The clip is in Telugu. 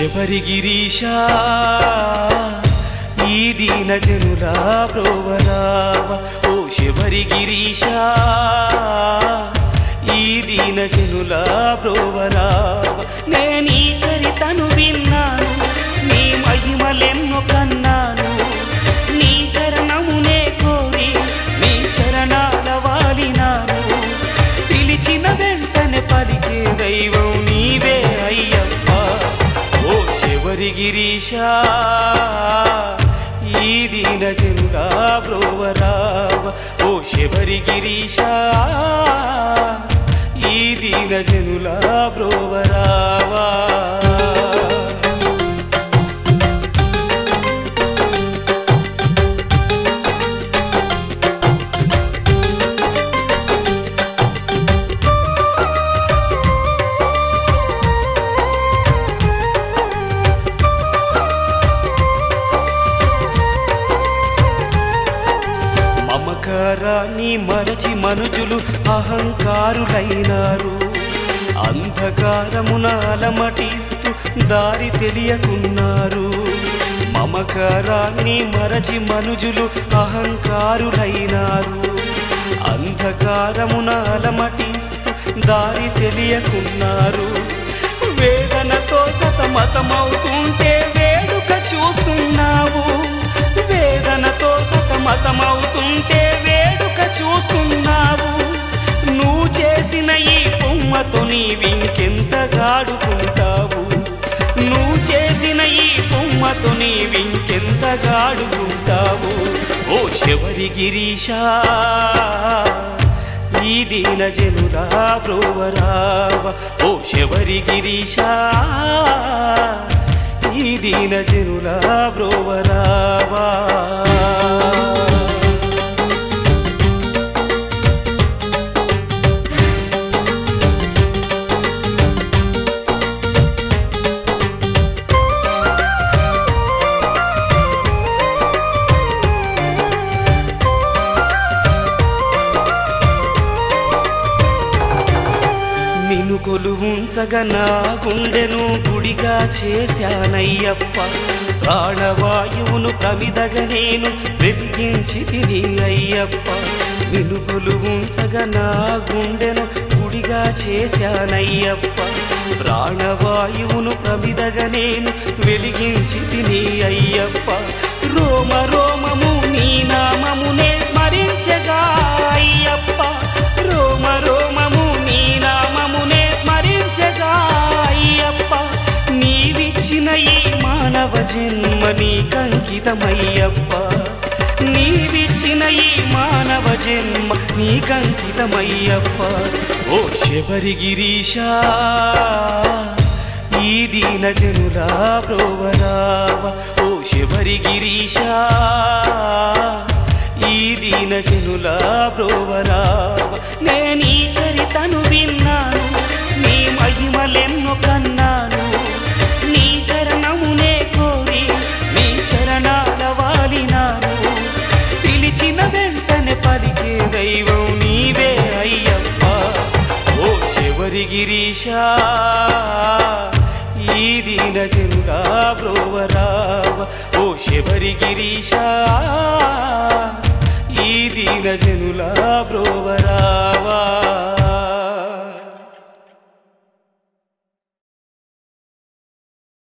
శబరి గిరీశా ఈ దీన జనుల ప్రోవరావ ఓ శబరి గిరీశా ఈ దీన జనుల ప్రోవరావ నేనీ చరితను విన్నాను నీ మహిమలెన్నో కన్నాను నీ శరణమునే కోరి నీ చరణాల వాలినాను పిలిచిన వెంటనే పలికే దైవం నీవే అయ్యప్ప ఓ చివరి గిరీశా ఈ దీన జనులా బ్రోవరావ ఓ శబరి గిరీశా ఈ దీన జనులా బ్రోవరావా మమకారాన్ని మరచి మనుజులు అహంకారులైనారు అంధకారమున అలమటిస్తూ దారి తెలియకున్నారు మమకారాన్ని మరచి మనుజులు అహంకారులైనారు అంధకారమున అలమటిస్తూ దారి తెలియకున్నారు వేదనతో సతమతమవుతుంటే వేడుక చూస్తున్నావు వేదనతో సతమతమవుతుంటే వేడుక చూస్తున్నావు నువ్వు చేసిన ఈ బొమ్మతో నీవింకెంత గాడుకుంటావు నువ్వు చేసిన ఈ బొమ్మతో నీవింకెంత గాడుకుంటావు ఓ శబరి గిరీశా ఈ దీన జనులా బ్రోవరావ ఓ శబరి గిరీశా ఈ దీన జనులా బ్రోవరావా నిన్ను కొలువుంచగా నా గుండెను గుడిగా చేశానయ్యప్ప ప్రాణవాయువును ప్రమిదగా నేను వెలిగించి తిని అయ్యప్ప నిన్ను కొలువుంచగా నా గుండెను గుడిగా చేశానయ్యప్ప ప్రాణవాయువును ప్రమిదగా నేను వెలిగించి తిని అయ్యప్ప రోమ రోమము నీ నామమునే స్మరించగా అయ్యప్ప రోమ రోమము నీ నామమునే స్మరించగా అయ్యప్ప నీవిచ్చిన ఈ మానవ జన్మ నీకంకితమయ్యప్ప నీవిచ్చిన ఈ మానవ జన్మ నీకంకితమయ్యప్ప ఓ శబరి గిరీశా ఈ దీన జనులా ప్రోవరావ ఓ శబరి గిరీశా ఈ దీన జనులా ప్రోవరావ నేనీ చరితను విన్నాను నీ మహిమలెన్నో కన్నాను నీ శరణమునే కోరి నీ చరణాల వాలినాను పిలిచిన వెంటనే పలికే దైవం నీవే అయ్యప్ప ఓ చివరి గిరీశా ఈ దీన జనులా బ్రోవరావ ఓ శబరి గిరీశా ఈ దీన జనులా బ్రోవరావా